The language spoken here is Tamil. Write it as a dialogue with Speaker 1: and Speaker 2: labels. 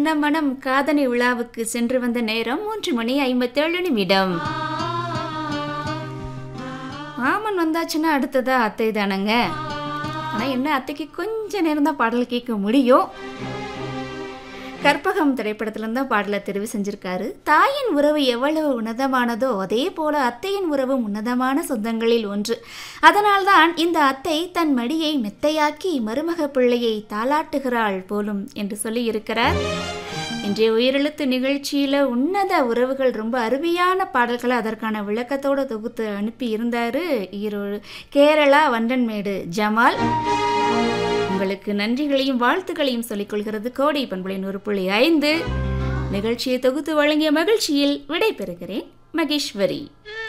Speaker 1: வண்ண மனம் காதணி விழாவுக்கு சென்று வந்த நேரம் மூன்று மணி ஐம்பத்தேழு நிமிடம் மாமன் வந்தாச்சுன்னா அடுத்ததா அத்தை தானங்க ஆனா என்ன அத்தைக்கு கொஞ்ச நேரம் தான் பாடல் கேட்க முடியும் கற்பகம் திரைப்படத்துல தான் பாடலை தெரிவு செஞ்சிருக்காரு தாயின் உறவு எவ்வளவு உன்னதமானதோ அதே போல அத்தையின் உறவும் உன்னதமான சொந்தங்களில் ஒன்று அதனால்தான் இந்த அத்தை தன் மடியை மெத்தையாக்கி மருமக பிள்ளையை தாளாட்டுகிறாள் போலும் என்று சொல்லி இருக்கிறார் இன்றைய உயிரெழுத்து நிகழ்ச்சியில் உன்னத உறவுகள் ரொம்ப அருமையான பாடல்களை அதற்கான விளக்கத்தோடு தொகுத்து அனுப்பி இருந்தார் ஈரோடு கேரளா வண்டன்மேடு ஜமால் உங்களுக்கு நன்றிகளையும் வாழ்த்துக்களையும் சொல்லிக் கொள்கிறது கோடி பண்புலை நூறு புள்ளி ஐந்து நிகழ்ச்சியை தொகுத்து வழங்கிய மகிழ்ச்சியில் விடை பெறுகிறேன் மகேஸ்வரி